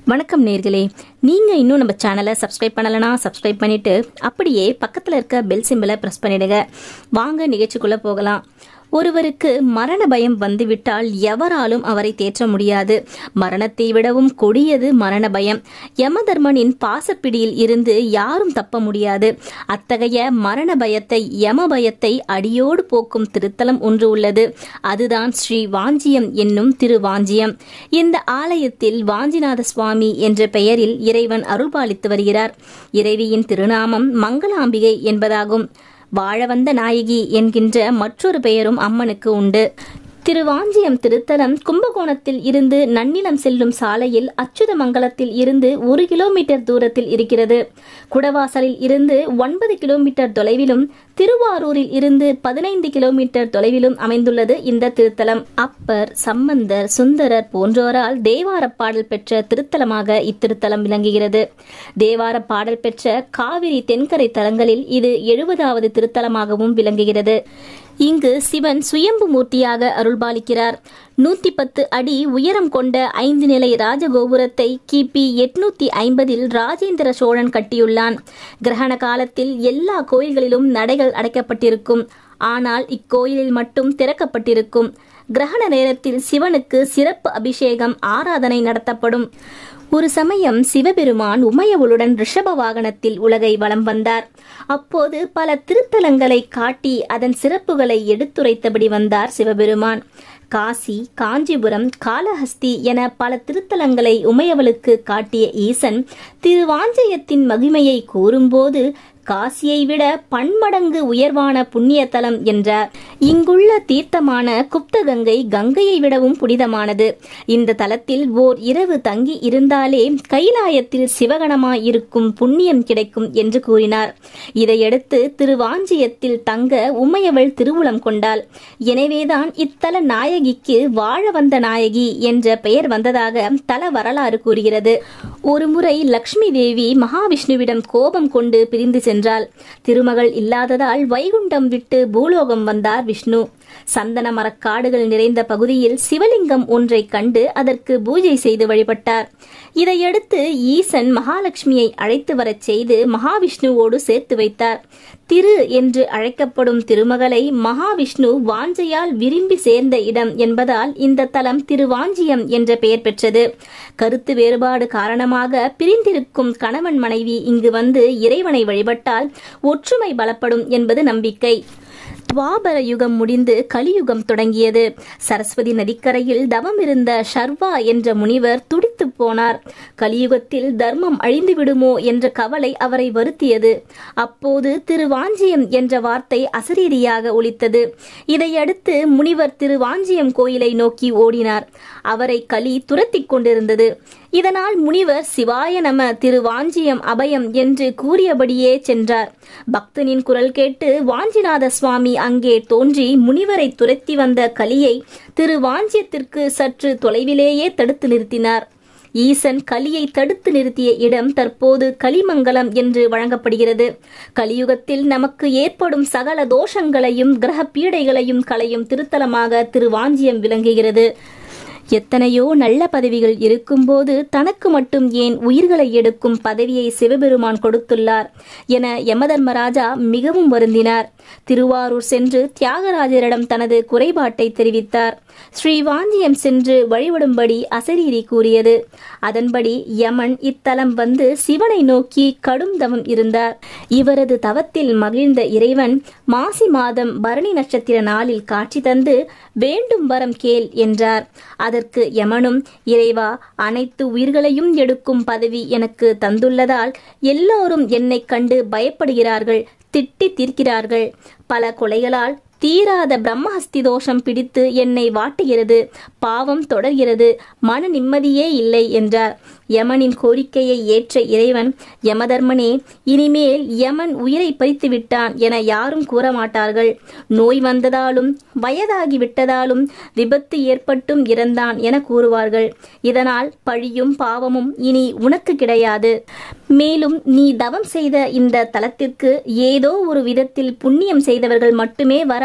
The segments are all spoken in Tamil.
வணக்கம் நேர்களே நீங்க இன்னும் நம்ம சேனலை சப்ஸ்கிரைப் பண்ணலனா சப்ஸ்கிரைப் பண்ணிட்டு அப்படியே பக்கத்துல இருக்க பெல் சிம்பிளை பிரஸ் பண்ணிடுங்க வாங்க நிகழ்ச்சிக்குள்ள போகலாம் ஒருவருக்கு மரண பயம் வந்துவிட்டால் எவராலும் அவரை தேற்ற முடியாது மரணத்தை விடவும் கொடியது மரண பயம் யமதர்மனின் பாசப்பிடியில் இருந்து யாரும் தப்ப முடியாது அத்தகைய மரண பயத்தை யம பயத்தை அடியோடு போக்கும் திருத்தலம் ஒன்று உள்ளது அதுதான் ஸ்ரீ வாஞ்சியம் என்னும் திருவாஞ்சியம் இந்த ஆலயத்தில் வாஞ்சிநாத சுவாமி என்ற பெயரில் இறைவன் அருள்பாலித்து வருகிறார் இறைவியின் திருநாமம் மங்களாம்பிகை என்பதாகும் வாழ வந்த நாயகி என்கின்ற மற்றொரு பெயரும் அம்மனுக்கு உண்டு திருவாஞ்சியம் திருத்தலம் கும்பகோணத்தில் இருந்து நன்னிலம் செல்லும் சாலையில் அச்சுதமங்கலத்தில் இருந்து ஒரு கிலோமீட்டர் தூரத்தில் இருக்கிறது குடவாசலில் இருந்து ஒன்பது கிலோமீட்டர் தொலைவிலும் திருவாரூரில் இருந்து பதினைந்து கிலோமீட்டர் தொலைவிலும் அமைந்துள்ளது இந்த திருத்தலம் அப்பர் சம்பந்தர் சுந்தரர் போன்றோரால் தேவார பாடல் பெற்ற திருத்தலமாக இத்திருத்தலம் விளங்குகிறது தேவார பாடல் பெற்ற காவிரி தென்கரை தலங்களில் இது எழுபதாவது திருத்தலமாகவும் விளங்குகிறது இங்கு சிவன் சுயம்பு மூர்த்தியாக அருள்பாலிக்கிறார் நூத்தி பத்து அடி உயரம் கொண்ட ஐந்து நிலை ராஜகோபுரத்தை கிபி எட்நூத்தி ஐம்பதில் ராஜேந்திர சோழன் கட்டியுள்ளான் கிரகண காலத்தில் எல்லா கோயில்களிலும் நடைகள் அடைக்கப்பட்டிருக்கும் ஆனால் இக்கோயிலில் மட்டும் திறக்கப்பட்டிருக்கும் கிரகண நேரத்தில் சிவனுக்கு சிறப்பு அபிஷேகம் ஆராதனை நடத்தப்படும் ஒரு சமயம் சிவபெருமான் உமையவளுடன் ரிஷப வாகனத்தில் உலகை வலம் வந்தார் அப்போது பல திருத்தலங்களை காட்டி அதன் சிறப்புகளை எடுத்துரைத்தபடி வந்தார் சிவபெருமான் காசி காஞ்சிபுரம் காளஹஸ்தி என பல திருத்தலங்களை உமையவளுக்கு காட்டிய ஈசன் திருவாஞ்சயத்தின் மகிமையை கூறும்போது காசியை விட பன்மடங்கு உயர்வான புண்ணிய தலம் என்றார் இங்குள்ள தீர்த்தமான குப்தகங்கை கங்கையை விடவும் புனிதமானது இந்த தலத்தில் ஓர் இரவு தங்கி இருந்தாலே கைலாயத்தில் சிவகணமாய் இருக்கும் புண்ணியம் கிடைக்கும் என்று கூறினார் இதையடுத்து திருவாஞ்சியத்தில் தங்க உமையவள் திருவுளம் கொண்டாள் எனவேதான் இத்தல நாயகிக்கு வாழ வந்த நாயகி என்ற பெயர் வந்ததாக தல வரலாறு கூறுகிறது ஒருமுறை லக்ஷ்மி தேவி மகாவிஷ்ணுவிடம் கோபம் கொண்டு பிரிந்து சென்றாள் திருமகள் இல்லாததால் வைகுண்டம் விட்டு பூலோகம் வந்தார் விஷ்ணு சந்தன மரக்காடுகள் நிறைந்த பகுதியில் சிவலிங்கம் ஒன்றை கண்டு அதற்கு பூஜை செய்து வழிபட்டார் இதையடுத்து ஈசன் மகாலட்சுமியை அழைத்து வரச் செய்து மகாவிஷ்ணுவோடு சேர்த்து வைத்தார் திரு என்று அழைக்கப்படும் திருமகளை மகாவிஷ்ணு வாஞ்சையால் விரும்பி சேர்ந்த இடம் என்பதால் இந்த தலம் திருவாஞ்சியம் என்ற பெயர் பெற்றது கருத்து வேறுபாடு காரணமாக பிரிந்திருக்கும் கணவன் மனைவி இங்கு வந்து இறைவனை வழிபட்டால் ஒற்றுமை பலப்படும் என்பது நம்பிக்கை துவாபர யுகம் முடிந்து கலியுகம் தொடங்கியது சரஸ்வதி நதிக்கரையில் தவம் இருந்த ஷர்வா என்ற முனிவர் துடித்து போனார் கலியுகத்தில் தர்மம் அழிந்து விடுமோ என்ற கவலை அவரை வருத்தியது அப்போது திருவாஞ்சியம் என்ற வார்த்தை அசரீரியாக ஒலித்தது இதையடுத்து முனிவர் திருவாஞ்சியம் கோயிலை நோக்கி ஓடினார் அவரை கலி துரத்திக் கொண்டிருந்தது இதனால் முனிவர் சிவாய நம திருவாஞ்சியம் அபயம் என்று கூறியபடியே சென்றார் பக்தனின் குரல் கேட்டு வாஞ்சிநாத சுவாமி அங்கே தோன்றி முனிவரை துரத்தி வந்த கலியை திருவாஞ்சியத்திற்கு சற்று தொலைவிலேயே தடுத்து நிறுத்தினார் ஈசன் கலியை தடுத்து நிறுத்திய இடம் தற்போது கலிமங்கலம் என்று வழங்கப்படுகிறது கலியுகத்தில் நமக்கு ஏற்படும் சகல தோஷங்களையும் கிரக பீடைகளையும் களையும் திருத்தலமாக திருவாஞ்சியம் விளங்குகிறது எத்தனையோ நல்ல பதவிகள் இருக்கும்போது தனக்கு மட்டும் ஏன் உயிர்களை எடுக்கும் பதவியை சிவபெருமான் கொடுத்துள்ளார் என யமதர்மராஜா மிகவும் வருந்தினார் திருவாரூர் சென்று தியாகராஜரிடம் தனது குறைபாட்டை தெரிவித்தார் ஸ்ரீவாஞ்சியம் சென்று வழிபடும்படி அசரீரி கூறியது அதன்படி யமன் இத்தலம் வந்து சிவனை நோக்கி கடும் தவம் இருந்தார் இவரது தவத்தில் மகிழ்ந்த இறைவன் மாசி மாதம் பரணி நட்சத்திர நாளில் காட்சி தந்து வேண்டும் வரம் கேள் என்றார் அதற்கு யமனும் இறைவா அனைத்து உயிர்களையும் எடுக்கும் பதவி எனக்கு தந்துள்ளதால் எல்லோரும் என்னை கண்டு பயப்படுகிறார்கள் திட்டி தீர்க்கிறார்கள் பல கொலைகளால் தீராத பிரம்மஹஸ்தி தோஷம் பிடித்து என்னை வாட்டுகிறது பாவம் தொடர்கிறது மன நிம்மதியே இல்லை என்றார் யமனின் கோரிக்கையை ஏற்ற இறைவன் யமதர்மனே இனிமேல் யமன் உயிரை பறித்து விட்டான் என யாரும் கூற மாட்டார்கள் நோய் வந்ததாலும் வயதாகி விட்டதாலும் விபத்து ஏற்பட்டும் இறந்தான் என கூறுவார்கள் இதனால் பழியும் பாவமும் இனி உனக்கு கிடையாது மேலும் நீ தவம் செய்த இந்த தலத்திற்கு ஏதோ ஒரு விதத்தில் புண்ணியம் செய்தவர்கள் மட்டுமே வர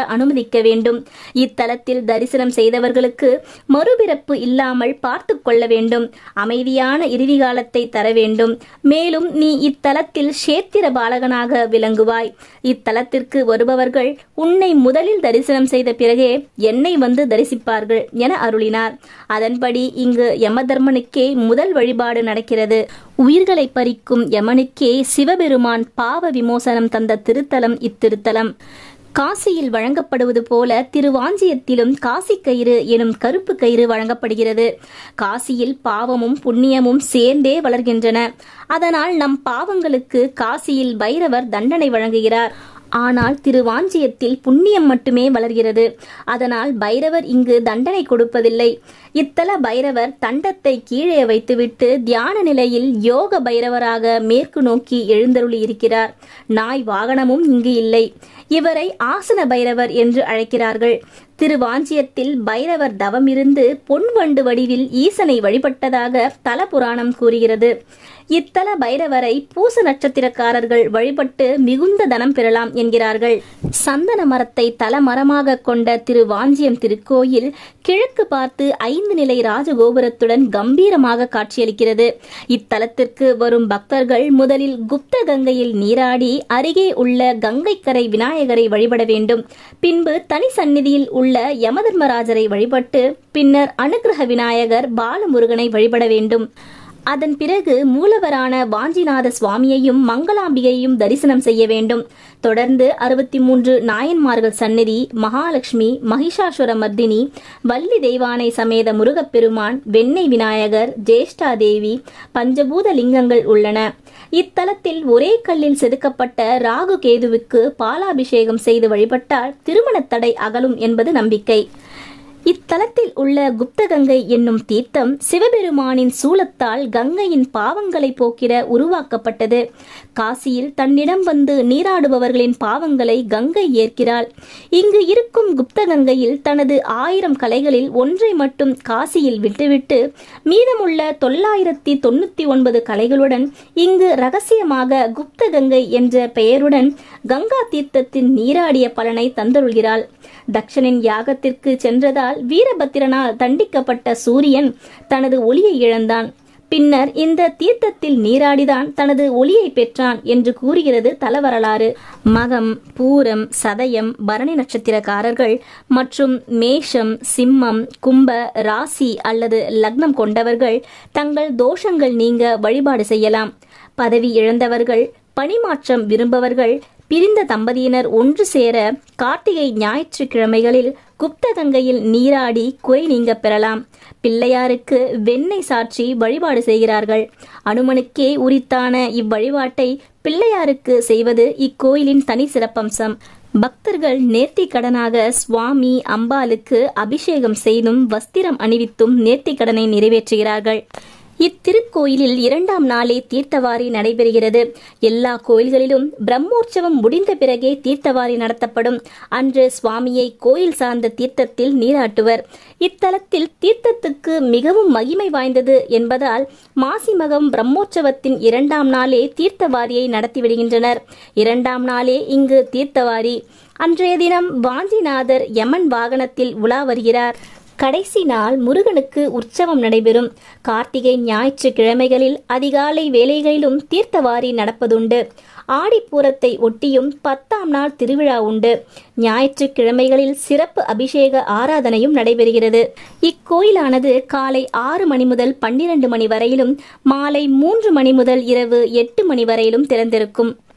அனுமதிக்க வேண்டும் இத்தலத்தில் தரிசனம் செய்தவர்களுக்கு மறுபிறப்பு இல்லாமல் பார்த்து கொள்ள வேண்டும் அமைதியான இறுதி காலத்தை தர வேண்டும் மேலும் நீ இத்தலத்தில் சேத்திர பாலகனாக விளங்குவாய் இத்தலத்திற்கு வருபவர்கள் உன்னை முதலில் தரிசனம் செய்த பிறகே என்னை வந்து தரிசிப்பார்கள் என அருளினார் அதன்படி இங்கு யமதர்மனுக்கே முதல் வழிபாடு நடக்கிறது உயிர்களை பறிக்கும் யமனுக்கே சிவபெருமான் பாவ விமோசனம் தந்த திருத்தலம் இத்திருத்தலம் காசியில் வழங்கப்படுவது போல திருவாஞ்சியத்திலும் காசி கயிறு எனும் கருப்பு கயிறு வழங்கப்படுகிறது காசியில் பாவமும் புண்ணியமும் சேர்ந்தே வளர்கின்றன அதனால் நம் பாவங்களுக்கு காசியில் பைரவர் தண்டனை வழங்குகிறார் ஆனால் திருவாஞ்சியத்தில் புண்ணியம் மட்டுமே வளர்கிறது அதனால் பைரவர் இங்கு தண்டனை கொடுப்பதில்லை இத்தல பைரவர் தண்டத்தை கீழே வைத்துவிட்டு தியான நிலையில் யோக பைரவராக மேற்கு நோக்கி எழுந்தருளி இருக்கிறார் நாய் வாகனமும் இங்கு இல்லை இவரை ஆசன பைரவர் என்று அழைக்கிறார்கள் திருவாஞ்சியத்தில் பைரவர் தவமிருந்து பொன் வண்டு வடிவில் ஈசனை வழிபட்டதாக தல புராணம் கூறுகிறது இத்தல பைரவரை பூச நட்சத்திரக்காரர்கள் வழிபட்டு மிகுந்த தனம் பெறலாம் என்கிறார்கள் சந்தன மரத்தை தல மரமாக கொண்ட திருவாஞ்சியம் திருக்கோயில் கிழக்கு பார்த்து ஐந்து நிலை ராஜகோபுரத்துடன் கம்பீரமாக காட்சியளிக்கிறது இத்தலத்திற்கு வரும் பக்தர்கள் முதலில் குப்த கங்கையில் நீராடி அருகே உள்ள கங்கைக்கரை விநாயகரை வழிபட வேண்டும் பின்பு தனி சந்நிதியில் உள்ள யமதர்மராஜரை வழிபட்டு பின்னர் அனுகிரக விநாயகர் பாலமுருகனை வழிபட வேண்டும் அதன் பிறகு மூலவரான வாஞ்சிநாத சுவாமியையும் மங்களாம்பிகையையும் தரிசனம் செய்ய வேண்டும் தொடர்ந்து அறுபத்தி மூன்று நாயன்மார்கள் சந்நிதி மகாலட்சுமி மகிஷாசுர மர்தினி வள்ளி தெய்வானை சமேத முருகப்பெருமான் வெண்ணெய் விநாயகர் ஜேஷ்டா தேவி பஞ்சபூத லிங்கங்கள் உள்ளன இத்தலத்தில் ஒரே கல்லில் செதுக்கப்பட்ட ராகு கேதுவுக்கு பாலாபிஷேகம் செய்து வழிபட்டால் திருமணத் தடை அகலும் என்பது நம்பிக்கை இத்தலத்தில் உள்ள குப்தகங்கை என்னும் தீர்த்தம் சிவபெருமானின் சூலத்தால் கங்கையின் பாவங்களை போக்கிட உருவாக்கப்பட்டது காசியில் தன்னிடம் வந்து நீராடுபவர்களின் பாவங்களை கங்கை ஏற்கிறாள் இங்கு இருக்கும் குப்தகங்கையில் தனது ஆயிரம் கலைகளில் ஒன்றை மட்டும் காசியில் விட்டுவிட்டு மீதமுள்ள தொள்ளாயிரத்தி தொண்ணூத்தி ஒன்பது கலைகளுடன் இங்கு ரகசியமாக குப்தகங்கை என்ற பெயருடன் கங்கா தீர்த்தத்தின் நீராடிய பலனை தந்தருள்கிறாள் தக்ஷனின் யாகத்திற்கு சென்றதால் வீரபத்திரனால் தண்டிக்கப்பட்ட சூரியன் தனது ஒளியை இழந்தான் பின்னர் இந்த தீர்த்தத்தில் நீராடிதான் தனது ஒளியை பெற்றான் என்று கூறுகிறது தலவரலாறு மகம் பூரம் சதயம் பரணி நட்சத்திரக்காரர்கள் மற்றும் மேஷம் சிம்மம் கும்ப ராசி அல்லது லக்னம் கொண்டவர்கள் தங்கள் தோஷங்கள் நீங்க வழிபாடு செய்யலாம் பதவி இழந்தவர்கள் பணிமாற்றம் விரும்பவர்கள் பிரிந்த தம்பதியினர் ஒன்று சேர கார்த்திகை ஞாயிற்றுக்கிழமைகளில் குப்தகங்கையில் நீராடி குறை நீங்க பெறலாம் பிள்ளையாருக்கு வெண்ணெய் சாட்சி வழிபாடு செய்கிறார்கள் அனுமனுக்கே உரித்தான இவ்வழிபாட்டை பிள்ளையாருக்கு செய்வது இக்கோயிலின் தனி சிறப்பம்சம் பக்தர்கள் நேர்த்தி கடனாக சுவாமி அம்பாளுக்கு அபிஷேகம் செய்தும் வஸ்திரம் அணிவித்தும் நேர்த்தி கடனை நிறைவேற்றுகிறார்கள் இத்திருக்கோயிலில் இரண்டாம் நாளே தீர்த்தவாரி நடைபெறுகிறது எல்லா கோயில்களிலும் பிரம்மோற்சவம் முடிந்த பிறகே தீர்த்தவாரி நடத்தப்படும் அன்று சுவாமியை கோயில் சார்ந்த தீர்த்தத்தில் நீராட்டுவர் இத்தலத்தில் தீர்த்தத்துக்கு மிகவும் மகிமை வாய்ந்தது என்பதால் மாசிமகம் பிரம்மோற்சவத்தின் இரண்டாம் நாளே தீர்த்தவாரியை நடத்திவிடுகின்றனர் இரண்டாம் நாளே இங்கு தீர்த்தவாரி அன்றைய தினம் வாஞ்சிநாதர் யமன் வாகனத்தில் உலா வருகிறார் கடைசி நாள் முருகனுக்கு உற்சவம் நடைபெறும் கார்த்திகை ஞாயிற்றுக்கிழமைகளில் அதிகாலை வேலைகளிலும் தீர்த்தவாரி நடப்பதுண்டு ஆடிப்பூரத்தை ஒட்டியும் பத்தாம் நாள் திருவிழா உண்டு ஞாயிற்றுக்கிழமைகளில் சிறப்பு அபிஷேக ஆராதனையும் நடைபெறுகிறது இக்கோயிலானது காலை ஆறு மணி முதல் பன்னிரண்டு மணி வரையிலும் மாலை மூன்று மணி முதல் இரவு எட்டு மணி வரையிலும் திறந்திருக்கும்